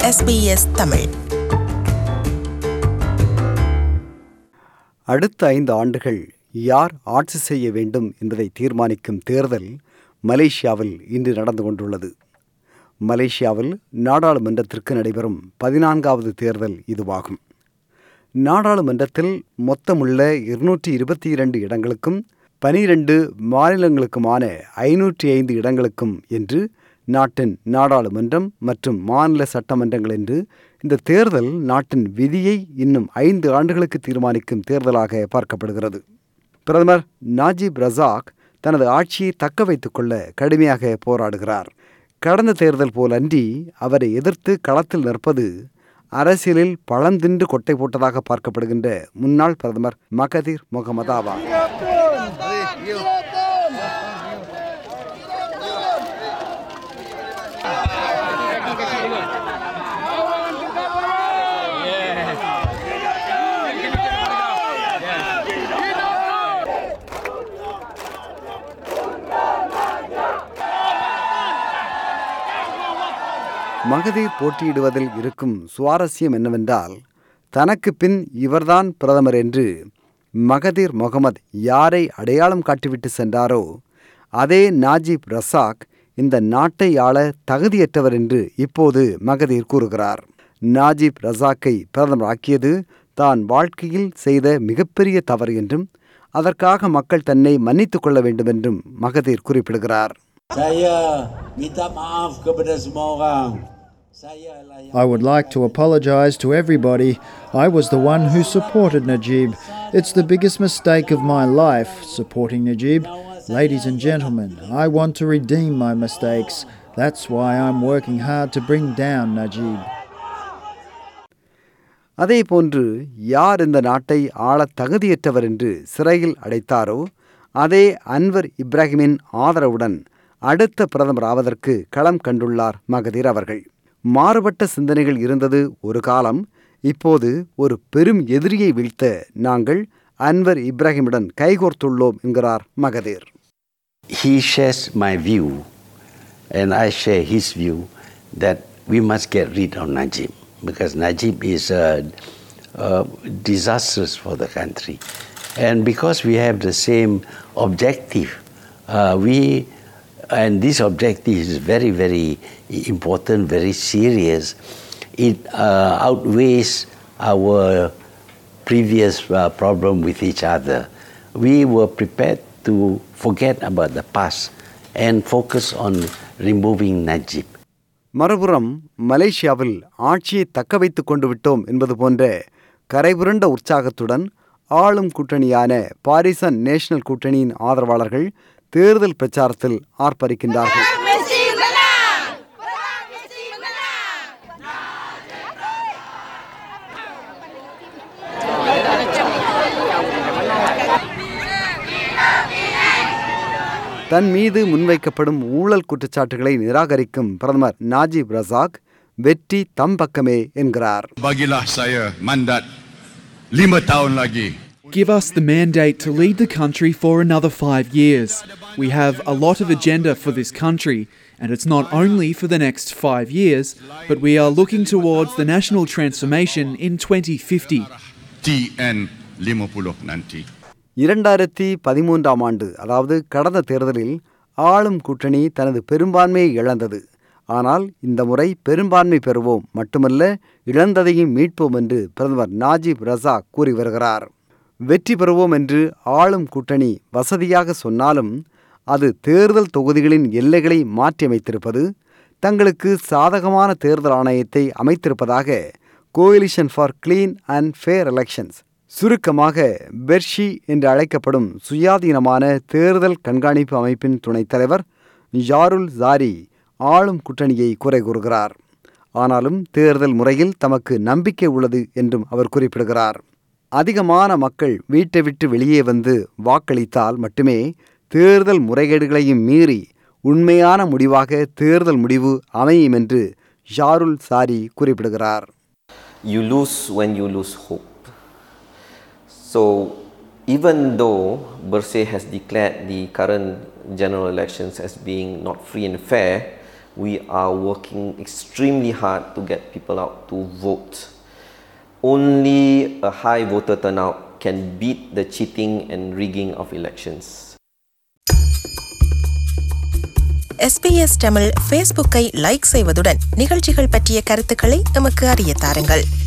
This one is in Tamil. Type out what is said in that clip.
SBS தமிழ் அடுத்த ஐந்து ஆண்டுகள் யார் ஆட்சி செய்ய வேண்டும் என்பதை தீர்மானிக்கும் தேர்தல் மலேசியாவில் இன்று நடந்து கொண்டுள்ளது மலேசியாவில் நாடாளுமன்றத்திற்கு நடைபெறும் பதினான்காவது தேர்தல் இதுவாகும் நாடாளுமன்றத்தில் மொத்தமுள்ள இருநூற்றி இருபத்தி இரண்டு இடங்களுக்கும் பனிரெண்டு மாநிலங்களுக்குமான ஐநூற்றி ஐந்து இடங்களுக்கும் என்று நாட்டின் நாடாளுமன்றம் மற்றும் மாநில சட்டமன்றங்கள் என்று இந்த தேர்தல் நாட்டின் விதியை இன்னும் ஐந்து ஆண்டுகளுக்கு தீர்மானிக்கும் தேர்தலாக பார்க்கப்படுகிறது பிரதமர் நாஜிப் ரசாக் தனது ஆட்சியை தக்க வைத்துக் கொள்ள கடுமையாக போராடுகிறார் கடந்த தேர்தல் போலன்றி அவரை எதிர்த்து களத்தில் நிற்பது அரசியலில் பழந்தின்று கொட்டை போட்டதாக பார்க்கப்படுகின்ற முன்னாள் பிரதமர் மகதீர் முகமது ஆவார் மகதீர் போட்டியிடுவதில் இருக்கும் சுவாரஸ்யம் என்னவென்றால் தனக்கு பின் இவர்தான் பிரதமர் என்று மகதீர் முகமது யாரை அடையாளம் காட்டிவிட்டு சென்றாரோ அதே நாஜிப் ரசாக் இந்த நாட்டை ஆள தகுதியற்றவர் என்று இப்போது மகதீர் கூறுகிறார் நாஜிப் ரசாக்கை பிரதமராக்கியது தான் வாழ்க்கையில் செய்த மிகப்பெரிய தவறு என்றும் அதற்காக மக்கள் தன்னை மன்னித்துக் கொள்ள வேண்டும் என்றும் மகதீர் குறிப்பிடுகிறார் Saya minta maaf kepada semua orang. Saya lah yang I would like to apologise to everybody. I was the one who supported Najib. It's the biggest mistake of my life, supporting Najib. Ladies and gentlemen, I want to redeem my mistakes. That's why I'm working hard to bring down Najib. அதே போன்று யார் இந்த நாட்டை ஆளத் தகுதியற்றவர் என்று சிறையில் அடைத்தாரோ அதே அன்வர் இப்ராஹிமின் ஆதரவுடன் அடுத்த பிரதமர் ஆவதற்கு களம் கண்டுள்ளார் மகதீர் அவர்கள் மாறுபட்ட சிந்தனைகள் இருந்தது ஒரு காலம் இப்போது ஒரு பெரும் எதிரியை வீழ்த்த நாங்கள் அன்வர் இப்ராஹிமுடன் கைகோர்த்துள்ளோம் என்கிறார் மகதீர் he shares my view, and I share his view that we must get rid of Najib because Najib is uh, uh, disastrous for the country, and because we have the same objective, uh, we and this objective is very very important, very serious. It uh, outweighs our previous uh, problem with each other. We were prepared to forget about the past and focus on removing Najib. மறுபுறம் மலேசியாவில் ஆட்சியை தக்க வைத்துக் கொண்டு விட்டோம் என்பது போன்ற கரைபுரண்ட உற்சாகத்துடன் ஆளும் கூட்டணியான பாரிசன் நேஷனல் கூட்டணியின் ஆதரவாளர்கள் தேர்தல் பிரச்சாரத்தில் ஆர்ப்பரிக்கின்றார்கள் Mesti menang! Perang mesti menang! தன் மீது முன்வைக்கப்படும் ஊழல் குற்றச்சாட்டுகளை நிராகரிக்கும் பிரதமர் நாஜிப் ரசாக் வெற்றி தம் பக்கமே என்கிறார் Bagilah saya mandat lima tahun lagi. Give us the mandate to lead the country for another five years. We have a lot of agenda for this country, and it's not only for the next five years, but we are looking towards the national transformation in 2050. TN 50 nanti. இரண்டாயிரத்தி பதிமூன்றாம் ஆண்டு அதாவது கடந்த தேர்தலில் ஆளும் கூட்டணி தனது பெரும்பான்மையை இழந்தது ஆனால் இந்த முறை பெரும்பான்மை பெறுவோம் மட்டுமல்ல இழந்ததையும் மீட்போம் என்று பிரதமர் நாஜிப் ரசாக் கூறி வருகிறார் வெற்றி பெறுவோம் என்று ஆளும் கூட்டணி வசதியாக சொன்னாலும் அது தேர்தல் தொகுதிகளின் எல்லைகளை மாற்றியமைத்திருப்பது தங்களுக்கு சாதகமான தேர்தல் ஆணையத்தை அமைத்திருப்பதாக coalition for clean and fair elections சுருக்கமாக பெர்ஷி என்று அழைக்கப்படும் சுயாதீனமான தேர்தல் கண்காணிப்பு அமைப்பின் துணைத் தலைவர் யாருல் ஜாரி ஆளும் கூட்டணியை குறை கூறுகிறார் ஆனாலும் தேர்தல் முறையில் தமக்கு நம்பிக்கை உள்ளது என்றும் அவர் குறிப்பிடுகிறார் அதிகமான மக்கள் வீட்டை விட்டு வெளியே வந்து வாக்களித்தால் மட்டுமே தேர்தல் முறைகேடுகளையும் மீறி உண்மையான முடிவாக தேர்தல் முடிவு அமையும் என்று ஷாருல் சாரி குறிப்பிடுகிறார் you lose when you lose hope. So, even though Bersih has declared the current general elections as being not free and fair, we are working extremely hard to get people out to vote. Only a high voter turnout can beat the cheating and rigging of elections. SBS Tamil ஃபேஸ்புக்கை லைக் செய்வதுடன் நிகழ்ச்சிகள் பற்றிய கருத்துக்களை எமக்கு அறிய தாருங்கள்